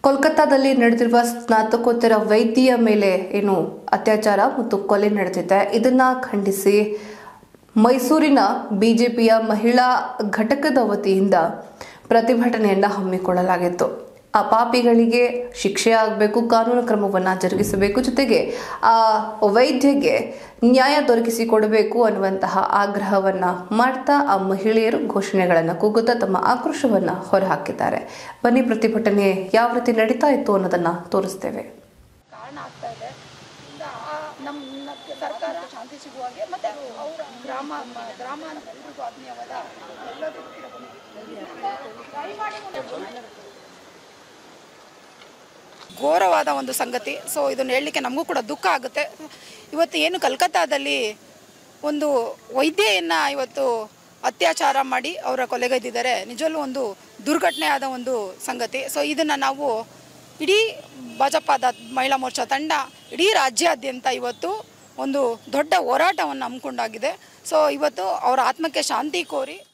ಕೋಲ್ಕತ್ತಾದಲ್ಲಿ ನಡೆದಿರುವ ಸ್ನಾತಕೋತ್ತರ ವೈದ್ಯೆಯ ಮೇಲೆ ಏನು ಅತ್ಯಾಚಾರ ಮತ್ತು ಕೊಲೆ ನಡೆದಿದೆ ಇದನ್ನ ಖಂಡಿಸಿ ಮೈಸೂರಿನ ಬಿಜೆಪಿಯ ಮಹಿಳಾ ಘಟಕದ ವತಿಯಿಂದ ಪ್ರತಿಭಟನೆಯನ್ನ ಹಮ್ಮಿಕೊಳ್ಳಲಾಗಿತ್ತು ಆ ಪಾಪಿಗಳಿಗೆ ಶಿಕ್ಷೆ ಆಗಬೇಕು ಕಾನೂನು ಕ್ರಮವನ್ನು ಜರುಗಿಸಬೇಕು ಜೊತೆಗೆ ಆ ವೈದ್ಯಗೆ ನ್ಯಾಯ ದೊರಕಿಸಿಕೊಡಬೇಕು ಅನ್ನುವಂತಹ ಆಗ್ರಹವನ್ನ ಮಾಡ್ತಾ ಆ ಮಹಿಳೆಯರು ಘೋಷಣೆಗಳನ್ನು ಕೂಗುತ್ತಾ ತಮ್ಮ ಆಕ್ರೋಶವನ್ನ ಹೊರಹಾಕಿದ್ದಾರೆ ಬನ್ನಿ ಪ್ರತಿಭಟನೆ ಯಾವ ರೀತಿ ನಡೀತಾ ಇತ್ತು ಅನ್ನೋದನ್ನ ತೋರಿಸ್ತೇವೆ ಕಾರಣ ಆಗ್ತಾ ಇದೆ ಇಂದ ಆ ನಮ್ಮ ನಮ್ಮ ಸರ್ಕಾರ ಶಾಂತಿ ಸಿಗುವಾಗೆ ಮತ್ತೆ ಅವರ ಗ್ರಾಮ ಮ- ಗ್ರಾಮ ಎಲ್ರಿಗೂ ಆತ್ಮೀಯವಾದ ಎಲ್ಲದಕ್ಕೂ ಕೂಡ ಬಂದಿದೆ. ದಯಮಾಡಿ ಮುಂದೆ ಘೋರವಾದ ಒಂದು ಸಂಗತಿ ಸೊ ಇದನ್ನು ಹೇಳಲಿಕ್ಕೆ ನಮಗೂ ಕೂಡ ದುಃಖ ಆಗುತ್ತೆ ಇವತ್ತು ಏನು ಕಲ್ಕತ್ತಾದಲ್ಲಿ ಒಂದು ವೈದ್ಯೆಯನ್ನು ಇವತ್ತು ಅತ್ಯಾಚಾರ ಮಾಡಿ ಅವರ ಕೊಲೆಗೈದಿದ್ದಾರೆ ನಿಜವಲ್ಲೂ ಒಂದು ದುರ್ಘಟನೆ ಆದ ಒಂದು ಸಂಗತಿ ಸೊ ಇದನ್ನು ನಾವು ಇಡೀ ಭಾಜಪದ ಮಹಿಳಾ ಮೋರ್ಚಾ ತಂಡ ಇಡೀ ರಾಜ್ಯಾದ್ಯಂತ ಇವತ್ತು ಒಂದು ದೊಡ್ಡ ಹೋರಾಟವನ್ನು ಹಮ್ಮಿಕೊಂಡಾಗಿದೆ ಸೊ ಇವತ್ತು ಅವರ ಆತ್ಮಕ್ಕೆ ಶಾಂತಿ ಕೋರಿ